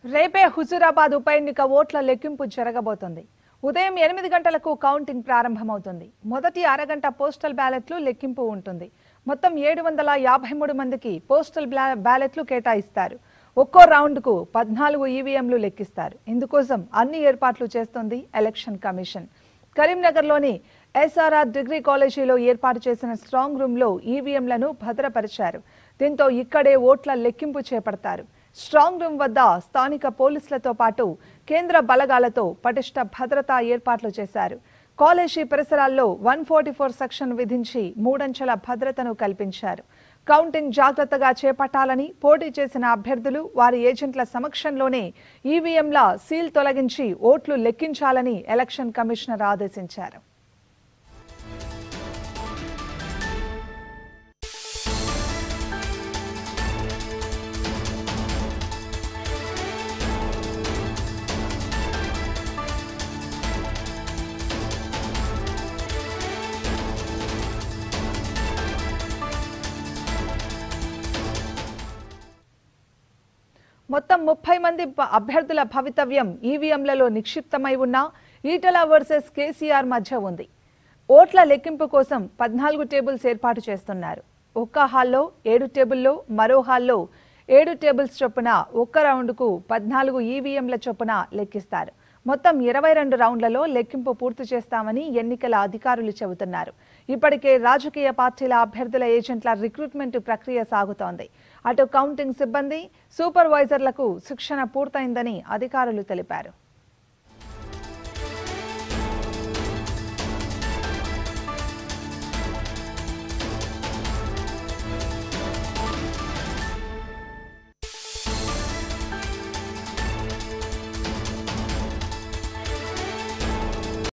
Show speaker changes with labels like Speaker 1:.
Speaker 1: రేపే హుజూరాబాద్ ఉప ఎన్నిక ఓట్ల లెక్కింపు జరగబోతోంది ఉదయం ఎనిమిది గంటలకు కౌంటింగ్ ప్రారంభమవుతుంది మొదటి అరగంట పోస్టల్ బ్యాలెట్లు లెక్కింపు ఉంటుంది మొత్తం ఏడు వందల యాభై మూడు మందికి పోస్టల్ బ్లా- బ్యాలెట్లు కేటాయిస్తారు ఒక్కో రౌండ్కు పద్నాలుగు ఈవీఎంలు లెక్కిస్తారు ఇందుకోసం అన్ని ఏర్పాట్లు చేస్తోంది ఎలక్షన్ కమిషన్ కరీంనగర్లోని ఎస్ఆర్ఆర్ డిగ్రీ కాలేజీలో ఏర్పాటు చేసిన స్ట్రాంగ్ రూమ్లో ఈవీఎంలను భద్రపరిచారు దీంతో ఇక్కడే ఓట్ల లెక్కింపు చేపడతారు స్ట్రాంగ్ రూమ్ వద్ద స్థానిక పోలీసులతో పాటు కేంద్ర బలగాలతో పటిష్ట భద్రతా ఏర్పాట్లు చేశారు కాలేజీ పరిసరాల్లో వన్ ఫార్టీ ఫోర్ సెక్షన్ విధించి మూడంచెల భద్రతను కల్పించారు కౌంటింగ్ జాగ్రత్తగా చేపట్టాలని పోటీ చేసిన అభ్యర్థులు వారి ఏజెంట్ల సమక్షంలోనే ఈవీఎంల సీల్ తొలగించి ఓట్లు లెక్కించాలని ఎలక్షన్ కమిషనర్ ఆదేశించారు మొత్తం ముప్పై మంది ప- అభ్యర్థుల భవితవ్యం ఈవీఎంలలో నిక్షిప్తమై ఉన్న ఈటల వర్సెస్ కేసీఆర్ మధ్య ఉంది ఓట్ల లెక్కింపు కోసం పద్నాలుగు టేబుల్స్ ఏర్పాటు చేస్తున్నారు ఒక్క హాల్లో ఏడు టేబుల్లో మరో హాల్లో ఏడు టేబుల్స్ చొప్పున ఒక్క రౌండ్కు పద్నాలుగు ఈవీఎంల చొప్పున లెక్కిస్తారు మొత్తం ఇరవై రెండు రౌండ్లలో లెక్కింపు పూర్తి చేస్తామని ఎన్నికల అధికారులు చెబుతున్నారు ఇప్పటికే రాజకీయ పార్టీల అభ్యర్థుల ఏజెంట్ల రిక్రూట్మెంట్ ప్రక్రియ సాగుతోంది అటు కౌంటింగ్ సిబ్బంది సూపర్వైజర్లకు శిక్షణ పూర్తయిందని అధికారులు తెలిపారు